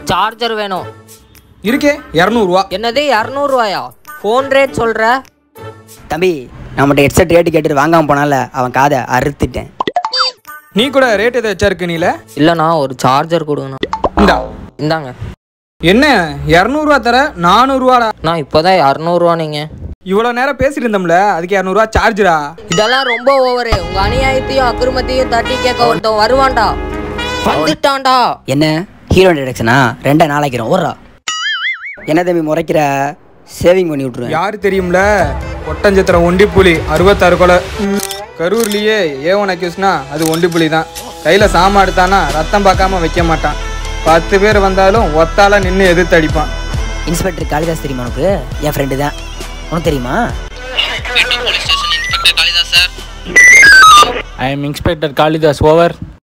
Charger வேணும் இருக்கே இரநூறுவா என்னது இரநூறுவாயா ஃபோன் ரேட் சொல்ற தம்பி நம்மகிட்ட ஹெட்செட் ரேட்டு கேட்டுட்டு வாங்காம போனால அவன் காதை அறுத்துட்டேன் நீ கூட ரேட் எதை வச்சா இருக்கு நீல இல்லைண்ணா ஒரு சார்ஜர் கொடுங்கண்ணா இந்தா இந்தாங்க என்ன இரநூறுவா தர நானூறுவாடா நான் இப்போதான் இரநூறுவா நீங்க இவ்வளோ நேரம் பேசிட்டு இருந்தோம்ல அதுக்கு இரநூறுவா சார்ஜரா இதெல்லாம் ரொம்ப ஓவரு உங்க அநியாயத்தையும் அக்கிரமத்தையும் தட்டி கேட்க ஒருத்தன் வருவான்டா வந்துட்டான்டா என்ன ஹீரோ இன்ட்ரடக்ஷனா ரெண்டா நாளைக்கிறோம் ஓடுறா என்ன தம்பி முறைக்கிற சேவிங் பண்ணி விட்ருவேன் யாரு தெரியும்ல ஒட்டஞ்சத்திரம் ஒண்டி புலி அறுபத்தாறு கொலை ம். கரூர்லயே ஏ ஒன் அக்யூஸ்னா அது ஒண்டி புலி தான் கையில சாமா எடுத்தானா ரத்தம் பார்க்காம வைக்க மாட்டான் பத்து பேர் வந்தாலும் ஒத்தால நின்று எதிர்த்து அடிப்பான் இன்ஸ்பெக்டர் காளிதாஸ் தெரியுமா உனக்கு என் ஃப்ரெண்டு தான் உனக்கு தெரியுமா I am Inspector Kalidas. Over.